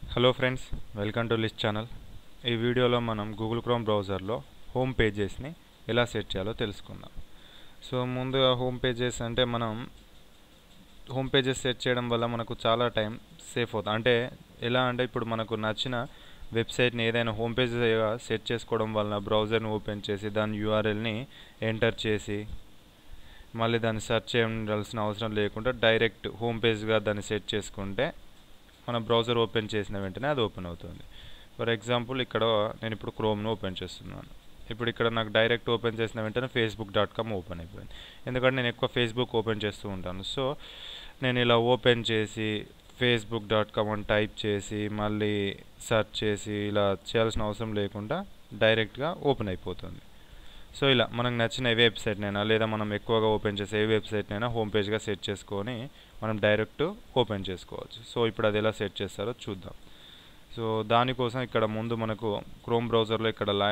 hello friends welcome to list channel ఈ వీడియోలో మనం గూగుల్ క్రోమ్ బ్రౌజర్లో హోమ్ పేజెస్ని ఎలా సెట్ చేయాలో తెలుసుకుందాం సో ముందుగా హోమ్ పేజెస్ అంటే మనం హోమ్ పేజెస్ సెట్ చేయడం వల్ల మనకు చాలా టైం సేఫ్ అవుతుంది అంటే ఎలా అంటే ఇప్పుడు మనకు నచ్చిన వెబ్సైట్ని ఏదైనా హోమ్ పేజ్గా సెట్ చేసుకోవడం వలన బ్రౌజర్ని ఓపెన్ చేసి దాని యూఆర్ఎల్ని ఎంటర్ చేసి మళ్ళీ దాన్ని సెర్చ్ చేయాల్సిన అవసరం లేకుండా డైరెక్ట్ హోమ్ పేజ్గా దాన్ని సెట్ చేసుకుంటే మన బ్రౌజర్ ఓపెన్ చేసిన వెంటనే అది ఓపెన్ అవుతుంది ఫర్ ఎగ్జాంపుల్ ఇక్కడ నేను ఇప్పుడు క్రోమ్ను ఓపెన్ చేస్తున్నాను ఇప్పుడు ఇక్కడ నాకు డైరెక్ట్ ఓపెన్ చేసిన వెంటనే ఫేస్బుక్ డాట్ కామ్ ఓపెన్ అయిపోయింది ఎందుకంటే నేను ఎక్కువ ఫేస్బుక్ ఓపెన్ చేస్తూ ఉంటాను సో నేను ఇలా ఓపెన్ చేసి ఫేస్బుక్ డాట్ కామ్ అని టైప్ చేసి మళ్ళీ సెర్చ్ చేసి ఇలా చేయాల్సిన అవసరం లేకుండా డైరెక్ట్గా ఓపెన్ అయిపోతుంది సో ఇలా మనకు నచ్చిన ఏ వెబ్సైట్నైనా లేదా మనం ఎక్కువగా ఓపెన్ చేసే ఏ వెబ్సైట్నైనా హోమ్ పేజ్గా సెట్ చేసుకొని మనం డైరెక్ట్ ఓపెన్ చేసుకోవచ్చు సో ఇప్పుడు అది ఎలా సెట్ చేస్తారో చూద్దాం సో దానికోసం ఇక్కడ ముందు మనకు క్రోమ్ బ్రౌజర్లో ఇక్కడ లా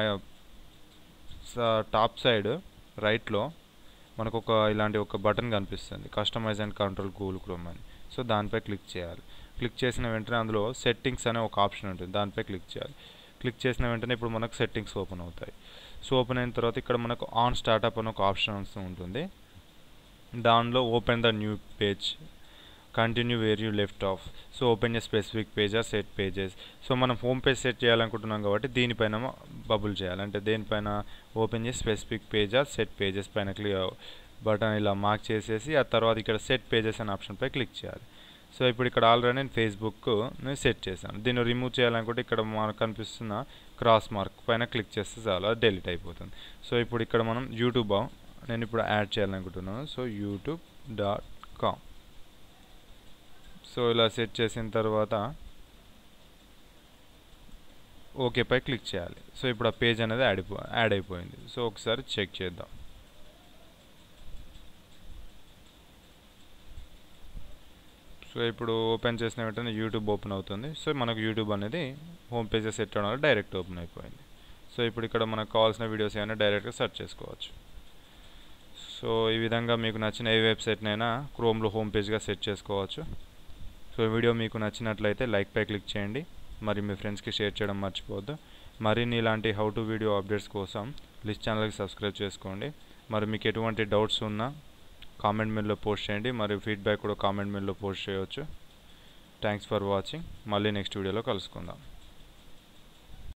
టాప్ సైడ్ రైట్లో మనకు ఒక ఇలాంటి ఒక బటన్ కనిపిస్తుంది customize and control Google Chrome అని సో దానిపై క్లిక్ చేయాలి క్లిక్ చేసిన వెంటనే అందులో సెట్టింగ్స్ అనే ఒక ఆప్షన్ ఉంటుంది దానిపై క్లిక్ చేయాలి క్లిక్ చేసిన వెంటనే ఇప్పుడు మనకు సెట్టింగ్స్ ఓపెన్ అవుతాయి సో ఓపెన్ అయిన తర్వాత ఇక్కడ మనకు ఆన్ స్టార్టప్ అని ఒక ఆప్షన్ ఉంటుంది దానిలో open the new page continue where you left off so open a specific page or set pages so మనం హోమ్ పేజ్ సెట్ చేయాలనుకుంటున్నాం కాబట్టి దీనిపైన బబుల్ చేయాలి అంటే దేనిపైన ఓపెన్ చేసి specific page or set pages పైన క్లిక్ బటన్ ఇలా మార్క్ చేసేసి ఆ తర్వాత ఇక్కడ సెట్ పేజెస్ అనే ఆప్షన్పై క్లిక్ చేయాలి సో ఇప్పుడు ఇక్కడ ఆల్రెడీ నేను ఫేస్బుక్ సెట్ చేశాను దీన్ని రిమూవ్ చేయాలనుకుంటే ఇక్కడ మనకు కనిపిస్తున్న క్రాస్ మార్క్ పైన క్లిక్ చేస్తే చాలు అది డెలిట్ అయిపోతుంది సో ఇప్పుడు ఇక్కడ మనం యూట్యూబ్ నేను ఇప్పుడు యాడ్ చేయాలనుకుంటున్నాను so YouTube dot com so ఇలా సెట్ చేసిన తర్వాత ఓకేపై క్లిక్ చేయాలి సో ఇప్పుడు ఆ పేజ్ అనేది యాడ్ యాడ్ అయిపోయింది సో ఒకసారి చెక్ చేద్దాం సో ఇప్పుడు ఓపెన్ చేసిన వెంటనే యూట్యూబ్ ఓపెన్ అవుతుంది సో మనకు యూట్యూబ్ అనేది హోమ్ పేజెస్ సెట్ అవడం వల్ల డైరెక్ట్ ఓపెన్ అయిపోయింది సో ఇప్పుడు ఇక్కడ మనకు కావాల్సిన వీడియోస్ ఏమైనా డైరెక్ట్గా సెర్చ్ చేసుకోవచ్చు సో ఈ విధంగా మీకు నచ్చిన ఏ వెబ్సైట్నైనా క్రోమ్లో హోమ్ పేజ్గా సెట్ చేసుకోవచ్చు సో వీడియో మీకు నచ్చినట్లయితే లైక్ పై క్లిక్ చేయండి మరి మీ ఫ్రెండ్స్కి షేర్ చేయడం మర్చిపోవద్దు మరిన్ని ఇలాంటి హౌ టు వీడియో అప్డేట్స్ కోసం లిస్ట్ ఛానల్కి సబ్స్క్రైబ్ చేసుకోండి మరి మీకు ఎటువంటి డౌట్స్ ఉన్నా కామెంట్ మెయిల్లో పోస్ట్ చేయండి మరియు ఫీడ్బ్యాక్ కూడా కామెంట్ మెయిల్లో పోస్ట్ చేయవచ్చు థ్యాంక్స్ ఫర్ వాచింగ్ మళ్ళీ నెక్స్ట్ వీడియోలో కలుసుకుందాం